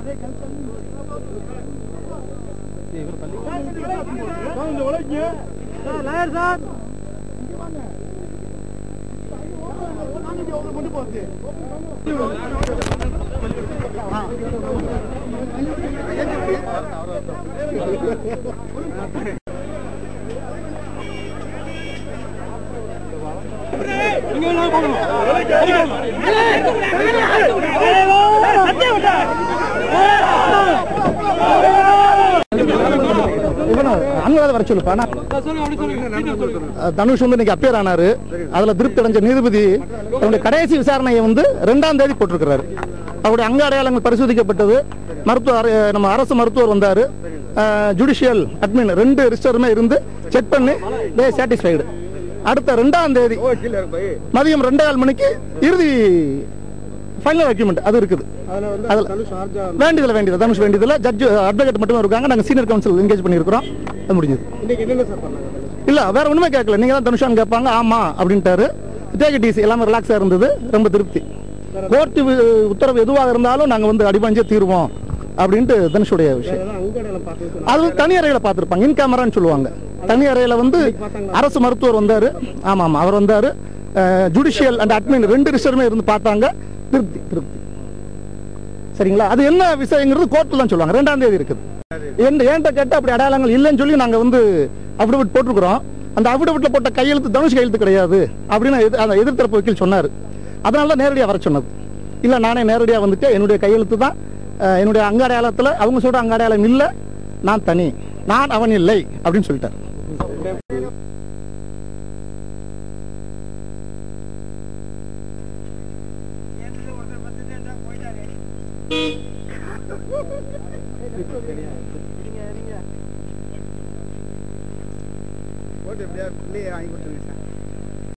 lawyer sir அங்கே வர சொல்லுப்பா நான் அஹ் தனுஷ் வந்து இன்னைக்கு அப்பியர் ஆனாரு அதுல திருப்தி அடைஞ்ச நீதிபதி தன்னுடைய கடைசி விசாரணையை வந்து ரெண்டாம் தேதி போட்டிருக்கிறாரு அவருடைய அங்க அடையாளங்கள் பரிசோதிக்கப்பட்டது மருத்துவ அறை- நம்ம அரசு மருத்துவர் வந்தாரு ஜுடிஷியல் அட்மின் ரெண்டு ரிஜிஸ்டருமே இருந்து செக் பண்ணி தே சாட்டிஸ்ஃபைடு அடுத்த ரெண்டாம் தேதி மதியம் ரெண்டே கால் மணிக்கு இறுதி ஃபைனல் டாக்குமெண்ட் அது இருக்குது அதுல வேண்டியதில்லை வேண்டியது தனுஷ் வேண்டியதில்லை ஜட்ஜ் அட்வொகேட் மட்டும் இருக்காங்க நாங்க சீனியர் கவுன்சில் என்கேஜ் பண்ணியிருக்கிறோம் அது முடிஞ்சது இல்ல வேற ஒண்ணுமே கேட்கல நீங்க தான் தனுஷான் கேட்பாங்க ஆமா அப்படின்ட்டாரு டேக் டிசி எல்லாமே ரிலாக்ஸா இருந்தது ரொம்ப திருப்தி கோர்ட்டு உத்தரவு எதுவாக இருந்தாலும் நாங்க வந்து அடிபஞ்சே தீருவோம் அப்படின்ட்டு தனுஷுடைய விஷயம் அது வந்து தனி அறையில பார்த்திருப்பாங்க இன் கேமரான்னு சொல்லுவாங்க தனி அறையில வந்து அரசு மருத்துவர் வந்தாரு ஆமா ஆமா அவர் வந்தாரு ஜுடிஷியல் அண்ட் அட்மின் ரெண்டு ரிஜிஸ்டருமே இருந்து பார்த்தாங்க திருப்தி திருப்தி சரிங்களா அது என்ன விஷயங்கிறது கோர்ட்டில் தான் சொல்லுவாங்க ரெண்டாம் தேதி இருக்குது என் ஏன்ட்ட கேட்ட அப்படி அடையாளங்கள் இல்லைன்னு சொல்லி நாங்க வந்து அஃபிடவிட் போட்டிருக்கிறோம் அந்த அஃபிடவிட்ல போட்ட கையெழுத்து தனுஷ் கையெழுத்து கிடையாது அப்படின்னு எதிர்- அந்த எதிர்த்தரப்பு வக்கீல் சொன்னார் அதனால தான் நேரடியாக வர சொன்னது இல்லை நானே நேரடியாக வந்துட்டு என்னுடைய கையெழுத்து தான் அஹ், என்னுடைய அங்க அடையாளத்தில் அவங்க சொல்ற அங்க அடையாளம் இல்லை நான் தனி நான் அவன் இல்லை அப்படின்னு சொல்லிட்டார் போட்டு எப்படியா பிள்ளையை வாங்கி கொடுத்துருங்க சார்